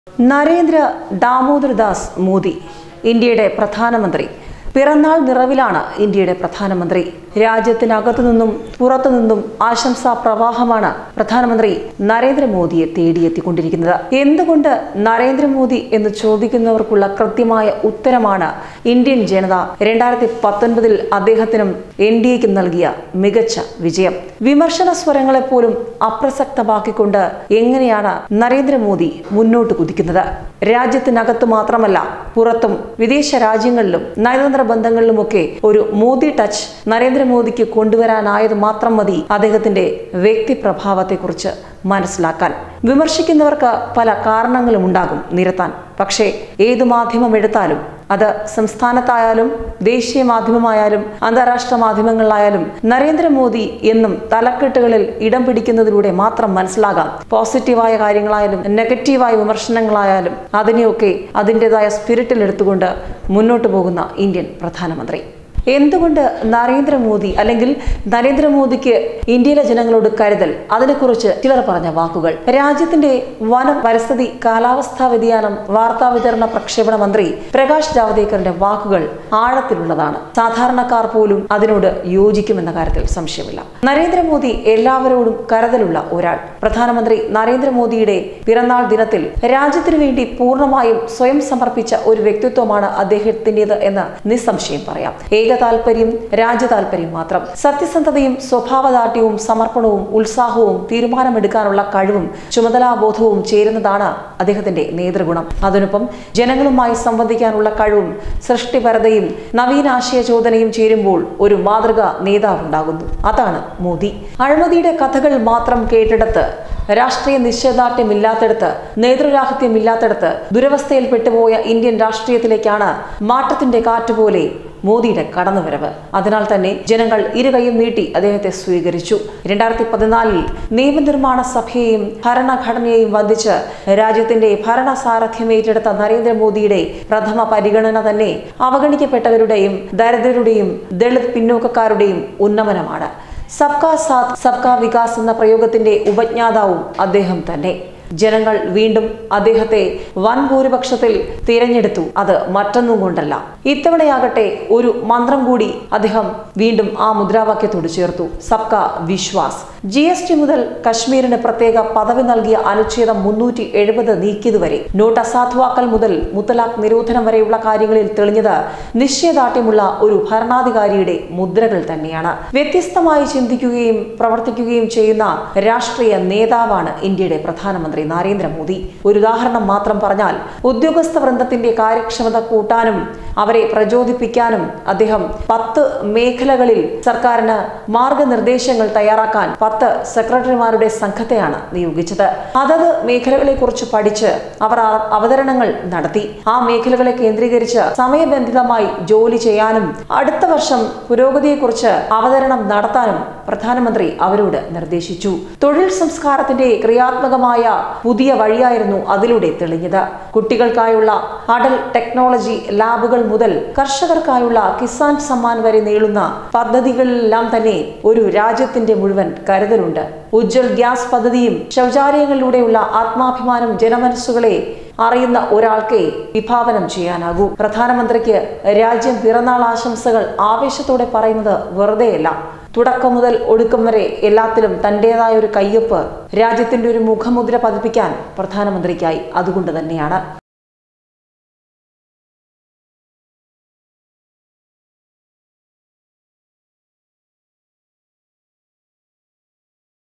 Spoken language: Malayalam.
നരേന്ദ്ര ദാമോദർദാസ് മോദി ഇന്ത്യയുടെ പ്രധാനമന്ത്രി പിറന്നാൾ നിറവിലാണ് ഇന്ത്യയുടെ പ്രധാനമന്ത്രി രാജ്യത്തിനകത്തു നിന്നും പുറത്തു നിന്നും ആശംസാ പ്രവാഹമാണ് പ്രധാനമന്ത്രി നരേന്ദ്രമോദിയെ തേടിയെത്തിക്കൊണ്ടിരിക്കുന്നത് എന്തുകൊണ്ട് നരേന്ദ്രമോദി എന്ന് ചോദിക്കുന്നവർക്കുള്ള കൃത്യമായ ഉത്തരമാണ് ഇന്ത്യൻ ജനത രണ്ടായിരത്തി പത്തൊൻപതിൽ അദ്ദേഹത്തിനും എൻ ഡി എക്കും നൽകിയ മികച്ച വിജയം വിമർശന സ്വരങ്ങളെപ്പോലും അപ്രസക്തമാക്കിക്കൊണ്ട് എങ്ങനെയാണ് നരേന്ദ്രമോദി മുന്നോട്ട് കുതിക്കുന്നത് രാജ്യത്തിനകത്ത് മാത്രമല്ല പുറത്തും വിദേശ രാജ്യങ്ങളിലും നയതന്ത്ര ബന്ധങ്ങളിലുമൊക്കെ ഒരു മോദി ടച്ച് നരേന്ദ്രമോദിക്ക് കൊണ്ടുവരാനായത് മാത്രം മതി അദ്ദേഹത്തിന്റെ വ്യക്തിപ്രഭാവത്തെക്കുറിച്ച് മനസ്സിലാക്കാൻ വിമർശിക്കുന്നവർക്ക് പല കാരണങ്ങളും ഉണ്ടാകും നിരത്താൻ പക്ഷേ ഏതു മാധ്യമം എടുത്താലും അത് സംസ്ഥാനത്തായാലും ദേശീയ മാധ്യമമായാലും അന്താരാഷ്ട്ര മാധ്യമങ്ങളിലായാലും നരേന്ദ്രമോദി എന്നും തലക്കെട്ടുകളിൽ ഇടം പിടിക്കുന്നതിലൂടെ മാത്രം മനസ്സിലാകാം പോസിറ്റീവായ കാര്യങ്ങളായാലും നെഗറ്റീവായ വിമർശനങ്ങളായാലും അതിനെയൊക്കെ അതിൻ്റെതായ സ്പിരിറ്റിൽ എടുത്തുകൊണ്ട് മുന്നോട്ട് പോകുന്ന ഇന്ത്യൻ പ്രധാനമന്ത്രി എന്തുകൊണ്ട് നരേന്ദ്രമോദി അല്ലെങ്കിൽ നരേന്ദ്രമോദിക്ക് ഇന്ത്യയിലെ ജനങ്ങളോട് കരുതൽ അതിനെക്കുറിച്ച് ചിലർ പറഞ്ഞ വാക്കുകൾ രാജ്യത്തിന്റെ വനം പരിസ്ഥിതി കാലാവസ്ഥാ വ്യതിയാനം വാർത്താ വിതരണ പ്രക്ഷേപണ മന്ത്രി പ്രകാശ് ജാവ്ദേക്കറിന്റെ വാക്കുകൾ ആഴത്തിലുള്ളതാണ് സാധാരണക്കാർ പോലും അതിനോട് യോജിക്കുമെന്ന കാര്യത്തിൽ സംശയമില്ല നരേന്ദ്രമോദി എല്ലാവരോടും കരുതലുള്ള ഒരാൾ പ്രധാനമന്ത്രി നരേന്ദ്രമോദിയുടെ പിറന്നാൾ ദിനത്തിൽ രാജ്യത്തിനു വേണ്ടി പൂർണ്ണമായും സ്വയം സമർപ്പിച്ച ഒരു വ്യക്തിത്വമാണ് അദ്ദേഹത്തിൻ്റെത് എന്ന് നിസ്സംശയം പറയാം ഏക താല്പര്യം രാജ്യ താല്പര്യം മാത്രം സത്യസന്ധതയും സ്വഭാവദാർഢ്യവും സമർപ്പണവും ഉത്സാഹവും തീരുമാനമെടുക്കാനുള്ള കഴിവും ചുമതലാബോധവും ചേരുന്നതാണ് അദ്ദേഹത്തിന്റെ നേതൃഗുണം അതിനൊപ്പം ജനങ്ങളുമായി സംവദിക്കാനുള്ള കഴിവും സൃഷ്ടിപരതയും നവീനാശയ ചോദനയും ചേരുമ്പോൾ ഒരു മാതൃകാ നേതാവുണ്ടാകുന്നു അതാണ് മോദി അഴിമതിയുടെ കഥകൾ മാത്രം കേട്ടിടത്ത് രാഷ്ട്രീയ നിശ്ചയദാർഢ്യമില്ലാത്തിടത്ത് നേതൃരാഹിത്യമില്ലാത്തിടത്ത് ദുരവസ്ഥയിൽ പെട്ടുപോയ ഇന്ത്യൻ രാഷ്ട്രീയത്തിലേക്കാണ് മാറ്റത്തിന്റെ കാറ്റുപോലെ മോദിയുടെ കടന്നുവരവ് അതിനാൽ തന്നെ ജനങ്ങൾ ഇരുകൈയും നീട്ടി അദ്ദേഹത്തെ സ്വീകരിച്ചു രണ്ടായിരത്തി പതിനാലിൽ നിയമനിർമ്മാണ സഭയെയും ഭരണഘടനയെയും വന്ദിച്ച് രാജ്യത്തിന്റെ ഭരണ സാരഥ്യം ഏറ്റെടുത്ത നരേന്ദ്രമോദിയുടെ പ്രഥമ പരിഗണന തന്നെ അവഗണിക്കപ്പെട്ടവരുടെയും ദരിദ്രരുടെയും ദളിത് പിന്നോക്കക്കാരുടെയും ഉന്നമനമാണ് സബ്കാ സാത്ത് സബ്കാ വികാസ് എന്ന പ്രയോഗത്തിന്റെ ഉപജ്ഞാതാവും അദ്ദേഹം തന്നെ ജനങ്ങൾ വീണ്ടും അദ്ദേഹത്തെ വൻ ഭൂരിപക്ഷത്തിൽ തിരഞ്ഞെടുത്തു അത് മറ്റൊന്നും കൊണ്ടല്ല ഇത്തവണയാകട്ടെ ഒരു മന്ത്രം കൂടി അദ്ദേഹം വീണ്ടും ആ മുദ്രാവാക്യത്തോട് ചേർത്തു സബ്കാ വിശ്വാസ് ജി എസ് ടി മുതൽ കശ്മീരിന് പ്രത്യേക പദവി നൽകിയ അനുച്ഛേദം മുന്നൂറ്റി എഴുപത് നീക്കിയതുവരെ നോട്ട് അസാധുവാക്കൽ മുതൽ മുത്തലാഖ് നിരോധനം വരെയുള്ള കാര്യങ്ങളിൽ തെളിഞ്ഞത് നിശ്ചയദാർഢ്യമുള്ള ഒരു ഭരണാധികാരിയുടെ മുദ്രകൾ തന്നെയാണ് വ്യത്യസ്തമായി ചിന്തിക്കുകയും പ്രവർത്തിക്കുകയും ചെയ്യുന്ന രാഷ്ട്രീയ നേതാവാണ് ഇന്ത്യയുടെ പ്രധാനമന്ത്രി നരേന്ദ്രമോദി ഒരു ഉദാഹരണം മാത്രം പറഞ്ഞാൽ ഉദ്യോഗസ്ഥ വൃന്ദത്തിന്റെ കാര്യക്ഷമത കൂട്ടാനും അവരെ പ്രചോദിപ്പിക്കാനും അദ്ദേഹം പത്ത് മേഖലകളിൽ സർക്കാരിന് മാർഗനിർദ്ദേശങ്ങൾ തയ്യാറാക്കാൻ പത്ത് സെക്രട്ടറിമാരുടെ സംഘത്തെയാണ് നിയോഗിച്ചത് അതത് മേഖലകളെ കുറിച്ച് പഠിച്ച് അവർ ആ- അവതരണങ്ങൾ നടത്തി ആ മേഖലകളെ കേന്ദ്രീകരിച്ച് സമയബന്ധിതമായി ജോലി ചെയ്യാനും അടുത്ത വർഷം പുരോഗതിയെക്കുറിച്ച് അവതരണം നടത്താനും പ്രധാനമന്ത്രി അവരോട് നിർദ്ദേശിച്ചു തൊഴിൽ സംസ്കാരത്തിന്റെ ക്രിയാത്മകമായ പുതിയ വഴിയായിരുന്നു അതിലൂടെ തെളിഞ്ഞത് കുട്ടികൾക്കായുള്ള അടൽ ടെക്നോളജി ലാബുകൾ മുതൽ കർഷകർക്കായുള്ള കിസാൻ സമ്മാൻ വരെ നീളുന്ന പദ്ധതികളിലെല്ലാം തന്നെ ഒരു രാജ്യത്തിന്റെ മുഴുവൻ കരുതലുണ്ട് ഉജ്ജൽ ഗ്യാസ് പദ്ധതിയും ശൗചാലയങ്ങളിലൂടെയുള്ള ആത്മാഭിമാനം ജനമനസ്സുകളെ അറിയുന്ന ഒരാൾക്കേ വിഭാവനം ചെയ്യാനാകൂ പ്രധാനമന്ത്രിക്ക് രാജ്യം പിറന്നാൾ ആശംസകൾ ആവേശത്തോടെ പറയുന്നത് വെറുതെയല്ല തുടക്കം മുതൽ ഒടുക്കം വരെ എല്ലാത്തിലും തന്റേതായ ഒരു കയ്യൊപ്പ് രാജ്യത്തിന്റെ ഒരു മുഖമുദ്ര പതിപ്പിക്കാൻ പ്രധാനമന്ത്രിക്കായി അതുകൊണ്ട് തന്നെയാണ്